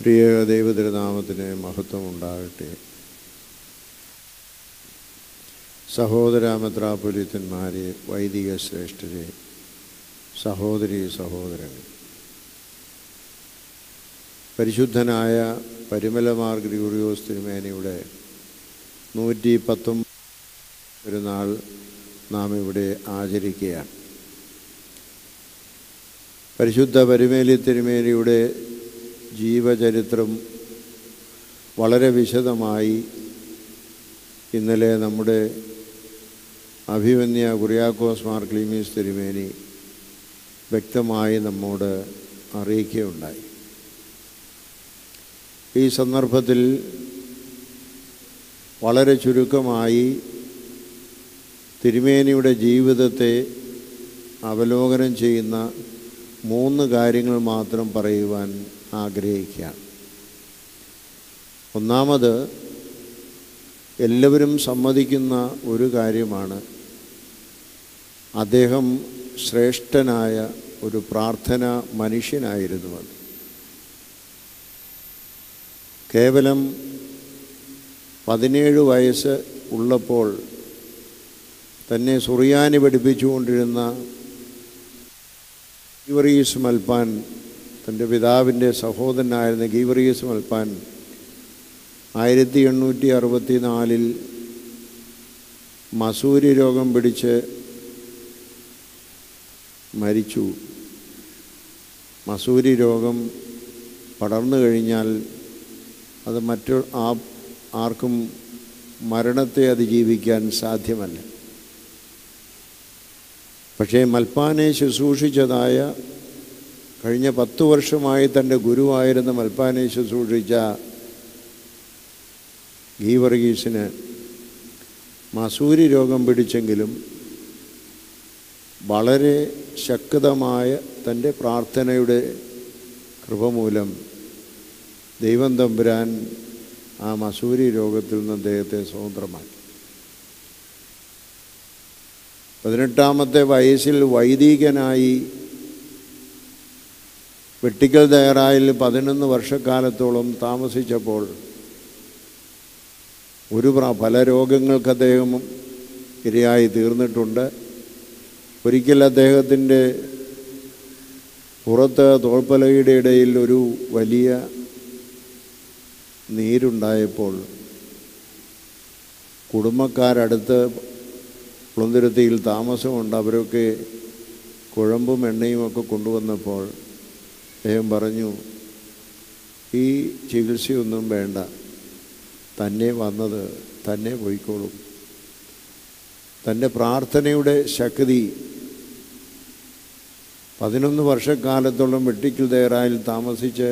പ്രിയ ദൈവതിരുനാമത്തിന് മഹത്വം ഉണ്ടാകട്ടെ സഹോദര മെത്രാപൊലിത്തന്മാരെ വൈദിക ശ്രേഷ്ഠരെ സഹോദരി സഹോദരങ്ങൾ പരിശുദ്ധനായ പരിമലമാർ ഗ്രിഗോറിയോസ് തിരുമേനയുടെ നൂറ്റി പത്തൊമ്പത് പെരുന്നാൾ നാം ഇവിടെ ആചരിക്കുകയാണ് പരിശുദ്ധ പരിമേലി തിരുമേനിയുടെ ജീവചരിത്രം വളരെ വിശദമായി ഇന്നലെ നമ്മുടെ അഭിമന്യ കുറിയാക്കോസ് മാർ ക്ലീമീസ് തിരുമേനി വ്യക്തമായി നമ്മോട് അറിയിക്കുകയുണ്ടായി ഈ സന്ദർഭത്തിൽ വളരെ ചുരുക്കമായി തിരുമേനിയുടെ ജീവിതത്തെ അവലോകനം ചെയ്യുന്ന മൂന്ന് കാര്യങ്ങൾ മാത്രം പറയുവാൻ ആഗ്രഹിക്കുകയാണ് ഒന്നാമത് എല്ലാവരും സമ്മതിക്കുന്ന ഒരു കാര്യമാണ് അദ്ദേഹം ശ്രേഷ്ഠനായ ഒരു പ്രാർത്ഥന മനുഷ്യനായിരുന്നുവെന്ന് കേവലം പതിനേഴ് വയസ്സ് ഉള്ളപ്പോൾ തന്നെ സുറിയാനി പഠിപ്പിച്ചുകൊണ്ടിരുന്ന ഗീവറീസ് മൽപ്പാൻ തൻ്റെ പിതാവിൻ്റെ സഹോദരനായിരുന്ന ഗീവറീസ് മൽപ്പാൻ ആയിരത്തി എണ്ണൂറ്റി അറുപത്തി നാലിൽ മസൂരി രോഗം പിടിച്ച് മരിച്ചു മസൂരി രോഗം പടർന്നു കഴിഞ്ഞാൽ അത് മറ്റു ആ ആർക്കും മരണത്തെ അതിജീവിക്കാൻ സാധ്യമല്ല പക്ഷേ മൽപ്പാനെ ശുശ്രൂഷിച്ചതായ കഴിഞ്ഞ പത്തു വർഷമായി തൻ്റെ ഗുരുവായിരുന്ന മൽപ്പാനെ ശുശ്രൂഷിച്ച ഗീവർഗീസിന് മസൂരി രോഗം പിടിച്ചെങ്കിലും വളരെ ശക്തമായ തൻ്റെ പ്രാർത്ഥനയുടെ കൃപ മൂലം ദൈവം തമ്പുരാൻ ആ മസൂരി രോഗത്തിൽ നിന്ന് അദ്ദേഹത്തെ സ്വതന്ത്രമാക്കി പതിനെട്ടാമത്തെ വയസ്സിൽ വൈദികനായി വെട്ടിക്കൽ ദയറായിൽ പതിനൊന്ന് വർഷക്കാലത്തോളം താമസിച്ചപ്പോൾ ഒരു പ്ര- പല രോഗങ്ങൾക്ക് അദ്ദേഹം ഇരയായി തീർന്നിട്ടുണ്ട് ഒരിക്കൽ അദ്ദേഹത്തിൻ്റെ പുറത്ത് തോൾപ്പലയുടെ ഇടയിൽ ഒരു വലിയ നീരുണ്ടായപ്പോൾ കുടുംബക്കാരടുത്ത് കുളന്തുരുത്തിയിൽ താമസമുണ്ട് അവരൊക്കെ കുഴമ്പും എണ്ണയും ഒക്കെ കൊണ്ടുവന്നപ്പോൾ അദ്ദേഹം പറഞ്ഞു ഈ ചികിത്സയൊന്നും വേണ്ട തന്നെ വന്നത് തന്നെ പോയിക്കോളും തൻ്റെ പ്രാർത്ഥനയുടെ ശക്തി പതിനൊന്ന് വർഷക്കാലത്തോളം വെട്ടിക്കൽ ദേറായിൽ താമസിച്ച്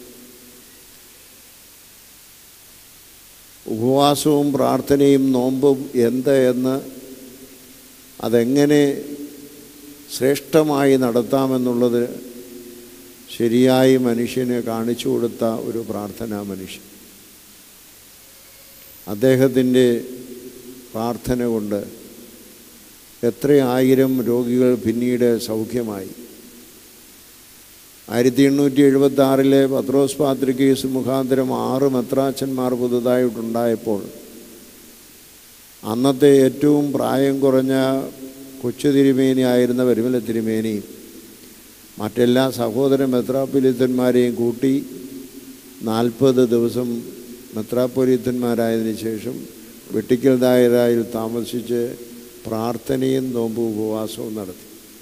ഉപവാസവും പ്രാർത്ഥനയും നോമ്പും എന്ത് എന്ന് അതെങ്ങനെ ശ്രേഷ്ഠമായി നടത്താമെന്നുള്ളത് ശരിയായി മനുഷ്യന് കാണിച്ചു കൊടുത്ത ഒരു പ്രാർത്ഥനാ മനുഷ്യൻ അദ്ദേഹത്തിൻ്റെ പ്രാർത്ഥന കൊണ്ട് എത്രയായിരം രോഗികൾ പിന്നീട് സൗഖ്യമായി ആയിരത്തി എണ്ണൂറ്റി എഴുപത്തി ആറിലെ പത്രോസ് പാത്രികേസ് മുഖാന്തരം ആറ് മെത്രാച്ചന്മാർ പുതുതായിട്ടുണ്ടായപ്പോൾ അന്നത്തെ ഏറ്റവും പ്രായം കുറഞ്ഞ കൊച്ചു തിരുമേനി ആയിരുന്ന പരിമല തിരുമേനി മറ്റെല്ലാ സഹോദര മെത്രാപ്പൊലിത്തന്മാരെയും കൂട്ടി നാൽപ്പത് ദിവസം മെത്രാപ്പൊലിത്തന്മാരായതിനു ശേഷം വെട്ടിക്കൽ ദായരായിൽ താമസിച്ച് പ്രാർത്ഥനയും നോമ്പ് ഉപവാസവും നടത്തി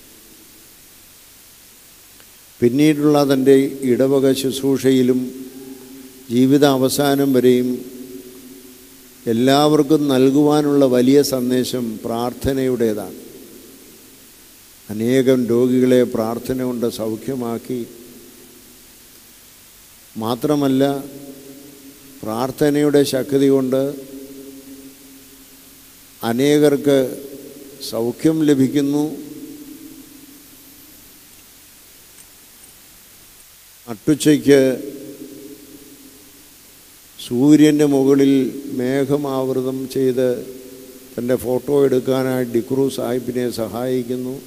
പിന്നീടുള്ള തൻ്റെ ഇടവക ശുശ്രൂഷയിലും ജീവിത അവസാനം വരെയും എല്ലാവർക്കും നൽകുവാനുള്ള വലിയ സന്ദേശം പ്രാർത്ഥനയുടേതാണ് അനേകം രോഗികളെ പ്രാർത്ഥന കൊണ്ട് സൗഖ്യമാക്കി മാത്രമല്ല പ്രാർത്ഥനയുടെ ശക്തി കൊണ്ട് അനേകർക്ക് സൗഖ്യം ലഭിക്കുന്നു നട്ടുച്ചയ്ക്ക് സൂര്യൻ്റെ മുകളിൽ മേഘമാവൃതം ചെയ്ത് തൻ്റെ ഫോട്ടോ എടുക്കാനായി ഡിക്രു സാഹിബിനെ സഹായിക്കുന്നു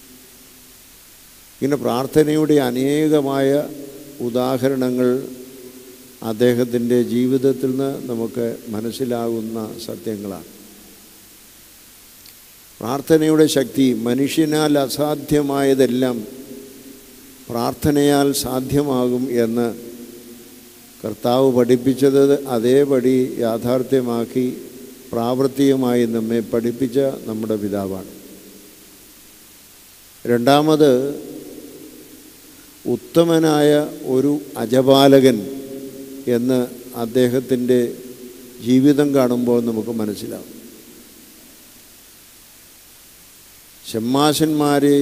ഇങ്ങനെ പ്രാർത്ഥനയുടെ അനേകമായ ഉദാഹരണങ്ങൾ അദ്ദേഹത്തിൻ്റെ ജീവിതത്തിൽ നിന്ന് നമുക്ക് മനസ്സിലാകുന്ന സത്യങ്ങളാണ് പ്രാർത്ഥനയുടെ ശക്തി മനുഷ്യനാൽ അസാധ്യമായതെല്ലാം പ്രാർത്ഥനയാൽ സാധ്യമാകും എന്ന് കർത്താവ് പഠിപ്പിച്ചത് അതേപടി യാഥാർത്ഥ്യമാക്കി പ്രാവർത്തികമായി നമ്മെ പഠിപ്പിച്ച നമ്മുടെ പിതാവാണ് രണ്ടാമത് ഉത്തമനായ ഒരു അജപാലകൻ എന്ന് അദ്ദേഹത്തിൻ്റെ ജീവിതം കാണുമ്പോൾ നമുക്ക് മനസ്സിലാവും ഷമ്മാശന്മാരെ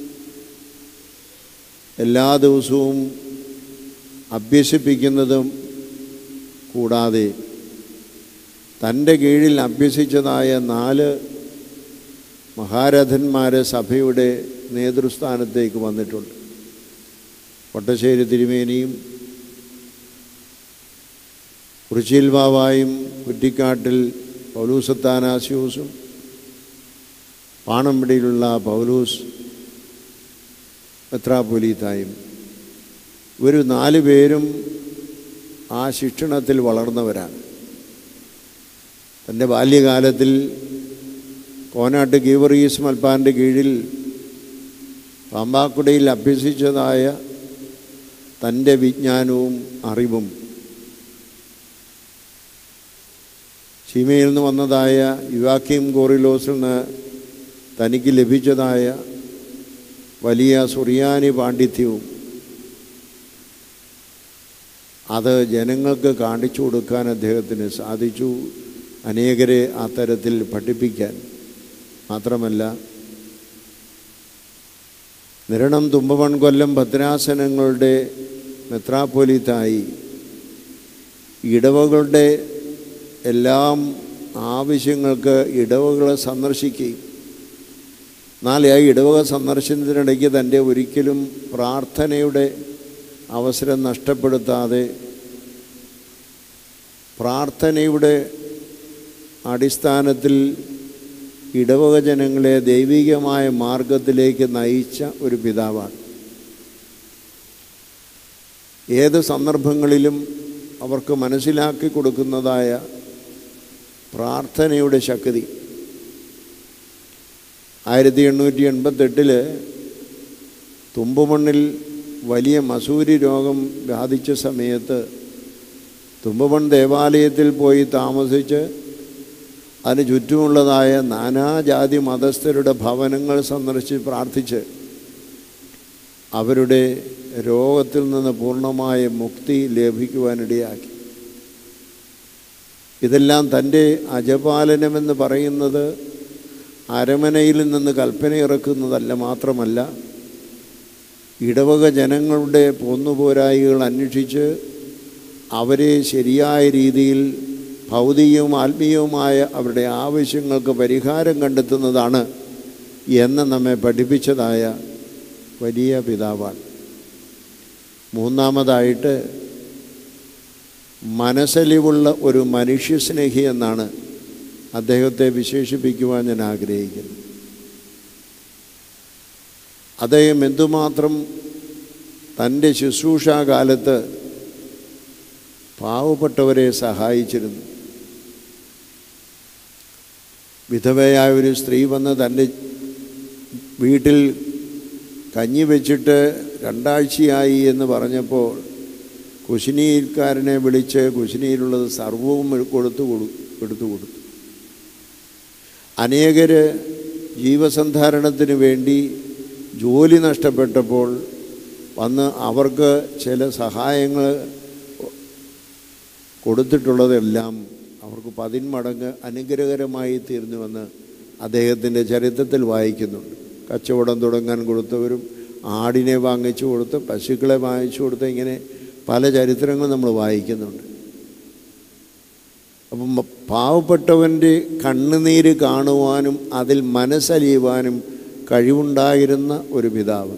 എല്ലാ ദിവസവും അഭ്യസിപ്പിക്കുന്നതും കൂടാതെ തൻ്റെ കീഴിൽ അഭ്യസിച്ചതായ നാല് മഹാരഥന്മാർ സഭയുടെ നേതൃസ്ഥാനത്തേക്ക് വന്നിട്ടുണ്ട് പട്ടശ്ശേരി തിരുമേനിയും കുറിച്ചിൽ ബാവായും കുറ്റിക്കാട്ടിൽ പൗലൂസത്താനാസ്യൂസും പാണമ്പിടിയിലുള്ള പൗലൂസ് മെത്രാപൊലീത്തായും ഇവർ നാല് പേരും ആ ശിക്ഷണത്തിൽ വളർന്നവരാണ് തൻ്റെ ബാല്യകാലത്തിൽ കോനാട്ട് ഗീവറീസ് മൽപ്പാൻ്റെ കീഴിൽ പാമ്പാക്കുടയിൽ അഭ്യസിച്ചതായ തൻ്റെ വിജ്ഞാനവും അറിവും സീമയിൽ നിന്ന് വന്നതായ യുവാക്കിം ഗോറിലോസിൽ നിന്ന് തനിക്ക് ലഭിച്ചതായ വലിയ സുറിയാനി പാണ്ഡിത്യവും അത് ജനങ്ങൾക്ക് കാണിച്ചു കൊടുക്കാൻ അദ്ദേഹത്തിന് സാധിച്ചു അനേകരെ ആ തരത്തിൽ പഠിപ്പിക്കാൻ മാത്രമല്ല നിരണം തുമ്പവൺ കൊല്ലം ഭദ്രാസനങ്ങളുടെ മെത്രാപ്പൊലിത്തായി ഇടവകളുടെ എല്ലാം ആവശ്യങ്ങൾക്ക് ഇടവകളെ സന്ദർശിക്കുകയും എന്നാൽ ആ ഇടവക സന്ദർശനത്തിനിടയ്ക്ക് തൻ്റെ ഒരിക്കലും പ്രാർത്ഥനയുടെ അവസരം നഷ്ടപ്പെടുത്താതെ പ്രാർത്ഥനയുടെ അടിസ്ഥാനത്തിൽ ഇടവക ജനങ്ങളെ ദൈവികമായ മാർഗത്തിലേക്ക് നയിച്ച ഒരു പിതാവാണ് ഏത് സന്ദർഭങ്ങളിലും അവർക്ക് മനസ്സിലാക്കി കൊടുക്കുന്നതായ പ്രാർത്ഥനയുടെ ശക്തി ആയിരത്തി എണ്ണൂറ്റി എൺപത്തെട്ടില് തുമ്പമണ്ണിൽ വലിയ മസൂരി രോഗം ബാധിച്ച സമയത്ത് തുമ്പമൺ ദേവാലയത്തിൽ പോയി താമസിച്ച് അതിന് ചുറ്റുമുള്ളതായ നാനാജാതി മതസ്ഥരുടെ ഭവനങ്ങൾ സന്ദർശിച്ച് പ്രാർത്ഥിച്ച് അവരുടെ രോഗത്തിൽ നിന്ന് പൂർണ്ണമായ മുക്തി ലഭിക്കുവാനിടയാക്കി ഇതെല്ലാം തൻ്റെ അജപാലനമെന്ന് പറയുന്നത് അരമനയിൽ നിന്ന് കൽപ്പന ഇറക്കുന്നതല്ല മാത്രമല്ല ഇടവക ജനങ്ങളുടെ പോന്നുപോരായികൾ അന്വേഷിച്ച് അവരെ ശരിയായ രീതിയിൽ ഭൗതികവും ആത്മീയവുമായ അവരുടെ ആവശ്യങ്ങൾക്ക് പരിഹാരം കണ്ടെത്തുന്നതാണ് എന്ന് നമ്മെ പഠിപ്പിച്ചതായ വലിയ പിതാവാണ് മൂന്നാമതായിട്ട് മനസ്സലിവുള്ള ഒരു മനുഷ്യസ്നേഹി എന്നാണ് അദ്ദേഹത്തെ വിശേഷിപ്പിക്കുവാൻ ഞാൻ ആഗ്രഹിക്കുന്നു അദ്ദേഹം എന്തുമാത്രം തൻ്റെ ശുശ്രൂഷാകാലത്ത് പാവപ്പെട്ടവരെ സഹായിച്ചിരുന്നു വിധവയായ ഒരു സ്ത്രീ വന്ന് തൻ്റെ വീട്ടിൽ കഞ്ഞി വെച്ചിട്ട് രണ്ടാഴ്ചയായി എന്ന് പറഞ്ഞപ്പോൾ കുശിനിയിൽക്കാരനെ വിളിച്ച് കുശിനിയിലുള്ളത് സർവവും കൊടുത്തു കൊടു എടുത്തു കൊടുത്തു അനേകർ ജീവസന്ധാരണത്തിന് വേണ്ടി ജോലി നഷ്ടപ്പെട്ടപ്പോൾ വന്ന് അവർക്ക് ചില സഹായങ്ങൾ കൊടുത്തിട്ടുള്ളതെല്ലാം അവർക്ക് പതിന്മടങ്ങ് അനുഗ്രഹകരമായി തീർന്നുവെന്ന് അദ്ദേഹത്തിൻ്റെ ചരിത്രത്തിൽ വായിക്കുന്നുണ്ട് കച്ചവടം തുടങ്ങാൻ കൊടുത്തവരും ആടിനെ വാങ്ങിച്ചു കൊടുത്ത് പശുക്കളെ വാങ്ങിച്ചു കൊടുത്ത് ഇങ്ങനെ പല ചരിത്രങ്ങളും നമ്മൾ വായിക്കുന്നുണ്ട് അപ്പം പാവപ്പെട്ടവൻ്റെ കണ്ണുനീര് കാണുവാനും അതിൽ മനസ്സലിയുവാനും കഴിവുണ്ടായിരുന്ന ഒരു പിതാവ്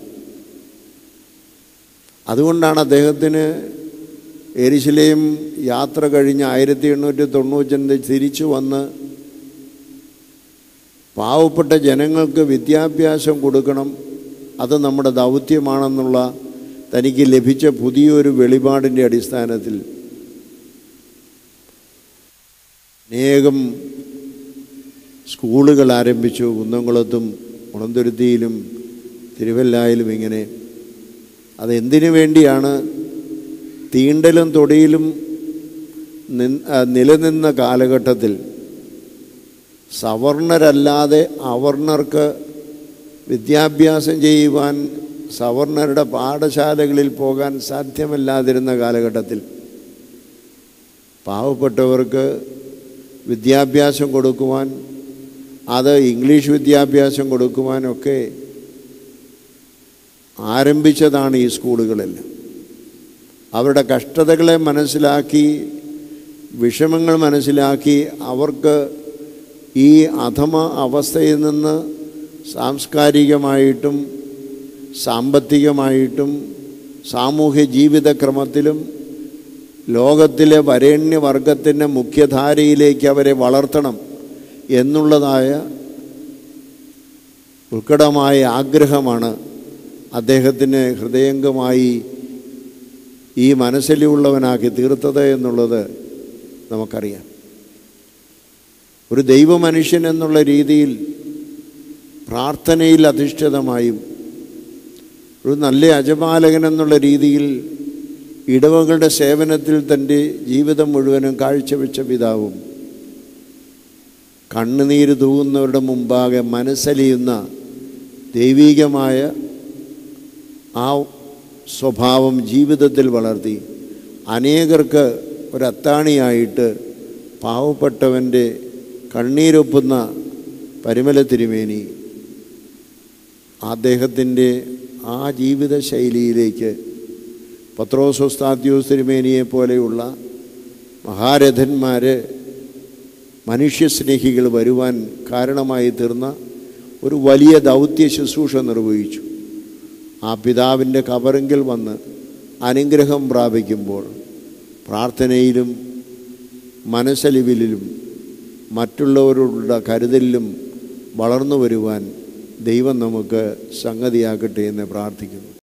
അതുകൊണ്ടാണ് അദ്ദേഹത്തിന് എരിശിലെയും യാത്ര കഴിഞ്ഞ് ആയിരത്തി എണ്ണൂറ്റി തൊണ്ണൂറ്റഞ്ച് തിരിച്ചു വന്ന് പാവപ്പെട്ട ജനങ്ങൾക്ക് വിദ്യാഭ്യാസം കൊടുക്കണം അത് നമ്മുടെ ദൗത്യമാണെന്നുള്ള തനിക്ക് ലഭിച്ച പുതിയൊരു വെളിപാടിൻ്റെ അടിസ്ഥാനത്തിൽ അനേകം സ്കൂളുകൾ ആരംഭിച്ചു കുന്നംകുളത്തും മുളന്തുരുത്തിയിലും തിരുവല്ലായിലും ഇങ്ങനെ അതെന്തിനു വേണ്ടിയാണ് തീണ്ടലും തൊടിയിലും നിൻ- ആ, നിലനിന്ന കാലഘട്ടത്തിൽ സവർണരല്ലാതെ അവർണർക്ക് വിദ്യാഭ്യാസം ചെയ്യുവാൻ സവർണരുടെ പാഠശാലകളിൽ പോകാൻ സാധ്യമല്ലാതിരുന്ന കാലഘട്ടത്തിൽ പാവപ്പെട്ടവർക്ക് വിദ്യാഭ്യാസം കൊടുക്കുവാൻ അത് ഇംഗ്ലീഷ് വിദ്യാഭ്യാസം കൊടുക്കുവാനൊക്കെ ആരംഭിച്ചതാണ് ഈ സ്കൂളുകളെല്ലാം അവരുടെ കഷ്ടതകളെ മനസ്സിലാക്കി വിഷമങ്ങൾ മനസ്സിലാക്കി അവർക്ക് ഈ അധമ അവസ്ഥയിൽ നിന്ന് സാംസ്കാരികമായിട്ടും സാമ്പത്തികമായിട്ടും സാമൂഹ്യ ജീവിതക്രമത്തിലും ലോകത്തിലെ വരേണ്യവർഗത്തിൻ്റെ മുഖ്യധാരയിലേക്ക് അവരെ വളർത്തണം എന്നുള്ളതായ ഉത്കടമായ ആഗ്രഹമാണ് അദ്ദേഹത്തിന് ഹൃദയംഗമായി ഈ മനസ്സിലുള്ളവനാക്കി തീർത്തത് എന്നുള്ളത് നമുക്കറിയാം ഒരു ദൈവമനുഷ്യൻ എന്നുള്ള രീതിയിൽ പ്രാർത്ഥനയിൽ അധിഷ്ഠിതമായും ഒരു നല്ല അജപാലകൻ എന്നുള്ള രീതിയിൽ ഇടവകളുടെ സേവനത്തിൽ തൻ്റെ ജീവിതം മുഴുവനും കാഴ്ചവെച്ച പിതാവും കണ്ണുനീര് തൂകുന്നവരുടെ മുമ്പാകെ മനസ്സലിയുന്ന ദൈവീകമായ ആ സ്വഭാവം ജീവിതത്തിൽ വളർത്തി അനേകർക്ക് ഒരത്താണിയായിട്ട് പാവപ്പെട്ടവൻ്റെ കണ്ണീരൊപ്പുന്ന പരിമല തിരുമേനി അദ്ദേഹത്തിൻ്റെ ആ ജീവിത ശൈലിയിലേക്ക് പത്രോസോസ്താദ്യോസ് തിരുമേനിയെ പോലെയുള്ള മഹാരഥന്മാർ മനുഷ്യസ്നേഹികൾ വരുവാൻ കാരണമായി തീർന്ന ഒരു വലിയ ദൗത്യ ശുശ്രൂഷ നിർവഹിച്ചു ആ പിതാവിൻ്റെ കബറിങ്കിൽ വന്ന് അനുഗ്രഹം പ്രാപിക്കുമ്പോൾ പ്രാർത്ഥനയിലും മനസ്സലിവിലും മറ്റുള്ളവരോടുള്ള കരുതലിലും വളർന്നു വരുവാൻ ദൈവം നമുക്ക് സംഗതിയാക്കട്ടെ എന്ന് പ്രാർത്ഥിക്കുന്നു